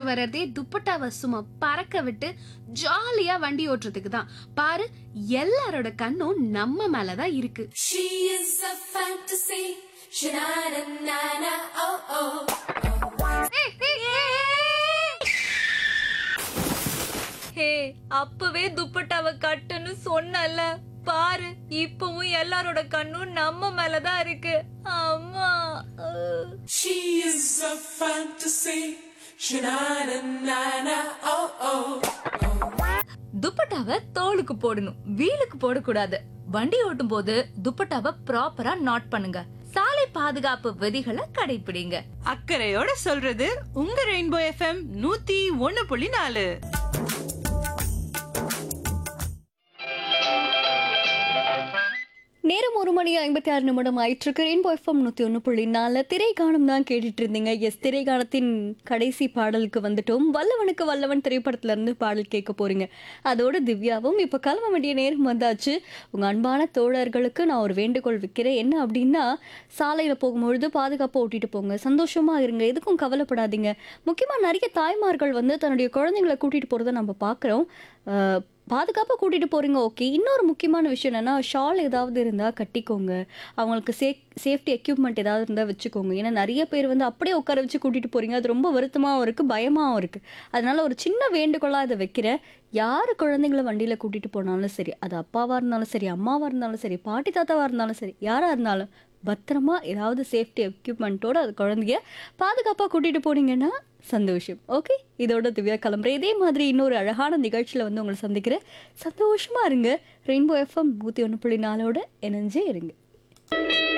வர்றதே துப்பட்டாவை சும்மா பறக்க விட்டு ஜாலியா வண்டி ஓட்டுறதுக்கு தான் பாரு எல்லாரோட கண்ணும் நம்ம மேலதான் இருக்கு She is a fantasy. Sha-na-na-na-na, oh oh. ஹே அப்பவே துப்பட்டாவை கட்டுன்னு சொன்னல பாரு இப்பவும் எல்லாரோட கண்ணும் நம்ம மேலதான் இருக்கு அம்மா அஹ். She is a fantasy. Sha-na-na-na-na, oh oh. துப்பட்டாவை தோலுக்கு போடணும் வீலுக்கு போடக்கூடாது வண்டி ஓட்டும் போது துப்பட்டாவை ப்ராப்பரா நாட் பண்ணுங்க சாலை பாதுகாப்பு விதிகளை கடைபிடிங்க அக்கறையோட சொல்றது உங்க ரெயின்போ எஃப்எம் நூத்தி ஒன்னு புள்ளி நாலு நேரம் ஒரு மணி ஐம்பத்தி ஆறு நிமிடம் ஆயிட்டிருக்கு ரெயின்போ எஃப்எம் நூற்றி ஒன்று புள்ளி நாலில் திரைக்கானம் தான் கேட்டுட்டு இருந்தீங்க எஸ் திரைக்கானத்தின் கடைசி பாடலுக்கு வந்துட்டோம் வல்லவனுக்கு வல்லவன் திரைப்படத்துல இருந்து பாடல் கேட்க போறீங்க அதோட திவ்யாவும் இப்போ கிளம்ப வேண்டிய நேரம் வந்தாச்சு உங்கள் அன்பான தோழர்களுக்கு நான் ஒரு வேண்டுகோள் வைக்கிறேன் என்ன அப்படின்னா சாலையில் போகும்பொழுது பாதுகாப்பாக ஓட்டிட்டு போங்க சந்தோஷமா இருங்க எதுக்கும் கவலைப்படாதீங்க முக்கியமாக நிறைய தாய்மார்கள் வந்து தன்னுடைய குழந்தைங்களை கூட்டிகிட்டு போகிறத நம்ம பார்க்குறோம் பாதுகாப்பாக கூட்டிகிட்டு போகிறீங்க ஓகே இன்னொரு முக்கியமான விஷயம் என்னென்னா ஷால் ஏதாவது இருந்தால் கட்டிக்கோங்க அவங்களுக்கு சே சேஃப்டி எக்யூப்மெண்ட் ஏதாவது இருந்தால் வச்சுக்கோங்க ஏன்னா நிறைய பேர் வந்து அப்படியே உட்கார வச்சு கூட்டிகிட்டு போகிறீங்க அது ரொம்ப வருத்தமாகவும் இருக்குது பயமாகவும் இருக்குது அதனால ஒரு சின்ன வேண்டுகோளாக அதை வைக்கிறேன் யார் குழந்தைங்கள வண்டியில் கூட்டிகிட்டு போனாலும் சரி அது அப்பாவாக இருந்தாலும் சரி அம்மாவாக இருந்தாலும் சரி பாட்டி தாத்தாவாக இருந்தாலும் சரி யாராக இருந்தாலும் பத்திரமா ஏதாவது சேஃப்டி எக்யூப்மெண்ட்டோட அது குழந்தைய பாதுகாப்பாக கூட்டிகிட்டு போனீங்கன்னா சந்தோஷம் ஓகே இதோட திவ்யா கிளம்புறேன் இதே மாதிரி இன்னொரு அழகான நிகழ்ச்சியில் வந்து உங்களை சந்திக்கிறேன் சந்தோஷமா இருங்க ரெயின்போ எஃப்எம் நூற்றி ஒன்று புள்ளி நாலோட இணைஞ்சே இருங்க